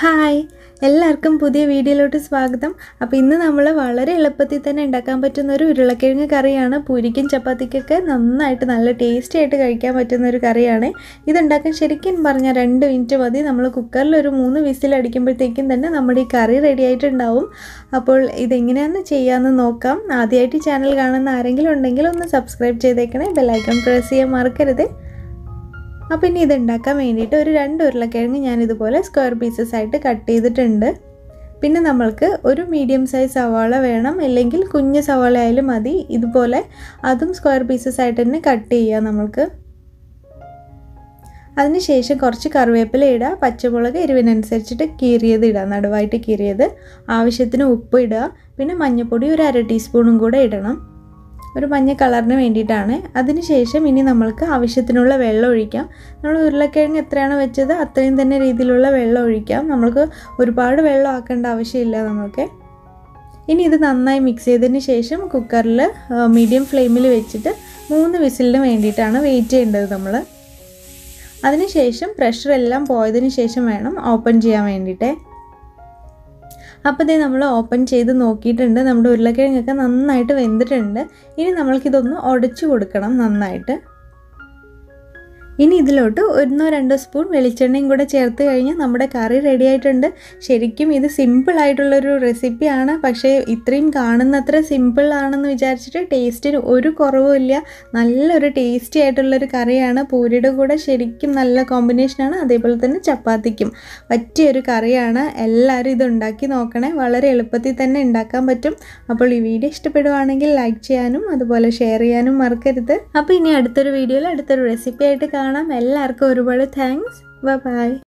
hi എല്ലാവർക്കും പുതിയ വീഡിയോയിലോട്ട് സ്വാഗതം അപ്പോൾ ഇന്ന് നമ്മൾ വളരെ എളുപ്പത്തിൽ തന്നെ ഉണ്ടാക്കാൻ പറ്റുന്ന ഒരു ഉരുളക്കിഴങ്ങ് കറിയാണ് പൂരിക്കും ചപ്പാത്തിക്കൊക്കെ നന്നായിട്ട് നല്ല ടേസ്റ്റി ആയിട്ട് കഴിക്കാൻ പറ്റുന്ന ഒരു കറിയാണ് ഇതുണ്ടാക്കാൻ ശരിക്കും പറഞ്ഞാൽ രണ്ട് മിനിറ്റ് മതി നമ്മൾ കുക്കറിൽ ഒരു മൂന്ന് വിസിൽ അടിക്കുമ്പോഴത്തേക്കും തന്നെ നമ്മുടെ ഈ കറി റെഡി ആയിട്ടുണ്ടാവും അപ്പോൾ ഇതെങ്ങനെയാണെന്ന് ചെയ്യാമെന്ന് നോക്കാം ആദ്യമായിട്ട് ഈ ചാനൽ കാണുന്ന ആരെങ്കിലും ഉണ്ടെങ്കിൽ ഒന്ന് സബ്സ്ക്രൈബ് ചെയ്തേക്കണേ ബെല്ലൈക്കൺ പ്രസ് ചെയ്യാൻ മറക്കരുത് അപ്പോൾ ഇനി ഇത് ഉണ്ടാക്കാൻ വേണ്ടിയിട്ട് ഒരു രണ്ട് ഉരുളക്കിഴങ്ങ് ഞാൻ ഇതുപോലെ സ്ക്വയർ പീസസ് ആയിട്ട് കട്ട് ചെയ്തിട്ടുണ്ട് പിന്നെ നമ്മൾക്ക് ഒരു മീഡിയം സൈസ് സവാള വേണം അല്ലെങ്കിൽ കുഞ്ഞ് സവാള ആയാലും മതി ഇതുപോലെ അതും സ്ക്വയർ പീസസ് ആയിട്ട് തന്നെ കട്ട് ചെയ്യാം നമ്മൾക്ക് അതിനുശേഷം കുറച്ച് കറിവേപ്പില ഇടുക പച്ചമുളക് എരിവിനനുസരിച്ചിട്ട് കീറിയത് ഇടുക നടുവായിട്ട് കീറിയത് ആവശ്യത്തിന് ഉപ്പ് ഇടുക പിന്നെ മഞ്ഞൾപ്പൊടി ഒരു അര ടീസ്പൂണും കൂടെ ഇടണം ഒരു മഞ്ഞ കളറിന് വേണ്ടിയിട്ടാണ് അതിനുശേഷം ഇനി നമ്മൾക്ക് ആവശ്യത്തിനുള്ള വെള്ളം ഒഴിക്കാം നമ്മൾ ഉരുളക്കിഴങ്ങ് എത്രയാണ് വെച്ചത് അത്രയും തന്നെ രീതിയിലുള്ള വെള്ളം ഒഴിക്കാം നമ്മൾക്ക് ഒരുപാട് വെള്ളം ആക്കേണ്ട ആവശ്യമില്ല നമ്മൾക്ക് ഇനി ഇത് നന്നായി മിക്സ് ചെയ്തതിന് ശേഷം കുക്കറിൽ മീഡിയം ഫ്ലെയിമിൽ വെച്ചിട്ട് മൂന്ന് വിസിലിന് വേണ്ടിയിട്ടാണ് വെയിറ്റ് ചെയ്യേണ്ടത് നമ്മൾ അതിനുശേഷം പ്രഷർ എല്ലാം പോയതിന് ശേഷം വേണം ഓപ്പൺ ചെയ്യാൻ വേണ്ടിയിട്ട് അപ്പോൾ ഇതേ നമ്മൾ ഓപ്പൺ ചെയ്ത് നോക്കിയിട്ടുണ്ട് നമ്മുടെ ഉരുളക്കിഴങ്ങൊക്കെ നന്നായിട്ട് വെന്തിട്ടുണ്ട് ഇനി നമ്മൾക്കിതൊന്ന് ഉടച്ചു കൊടുക്കണം നന്നായിട്ട് ഇനി ഇതിലോട്ട് ഒന്നോ രണ്ടോ സ്പൂൺ വെളിച്ചെണ്ണയും കൂടെ ചേർത്ത് കഴിഞ്ഞാൽ നമ്മുടെ കറി റെഡി ആയിട്ടുണ്ട് ശരിക്കും ഇത് സിമ്പിൾ ആയിട്ടുള്ളൊരു റെസിപ്പിയാണ് പക്ഷേ ഇത്രയും കാണുന്നത്ര സിമ്പിൾ ആണെന്ന് വിചാരിച്ചിട്ട് ടേസ്റ്റിന് ഒരു കുറവുമില്ല നല്ലൊരു ടേസ്റ്റി ആയിട്ടുള്ളൊരു കറിയാണ് പൂരിയുടെ കൂടെ ശരിക്കും നല്ല കോമ്പിനേഷനാണ് അതേപോലെ തന്നെ ചപ്പാത്തിക്കും പറ്റിയൊരു കറിയാണ് എല്ലാവരും ഇത് ഉണ്ടാക്കി നോക്കണേ വളരെ എളുപ്പത്തിൽ തന്നെ ഉണ്ടാക്കാൻ പറ്റും അപ്പോൾ ഈ വീഡിയോ ഇഷ്ടപ്പെടുവാണെങ്കിൽ ലൈക്ക് ചെയ്യാനും അതുപോലെ ഷെയർ ചെയ്യാനും മറക്കരുത് അപ്പോൾ ഇനി അടുത്തൊരു വീഡിയോയിൽ അടുത്തൊരു റെസിപ്പി ആയിട്ട് കാണാം എല്ലാവർക്കും ഒരുപാട് താങ്ക്സ് ബൈ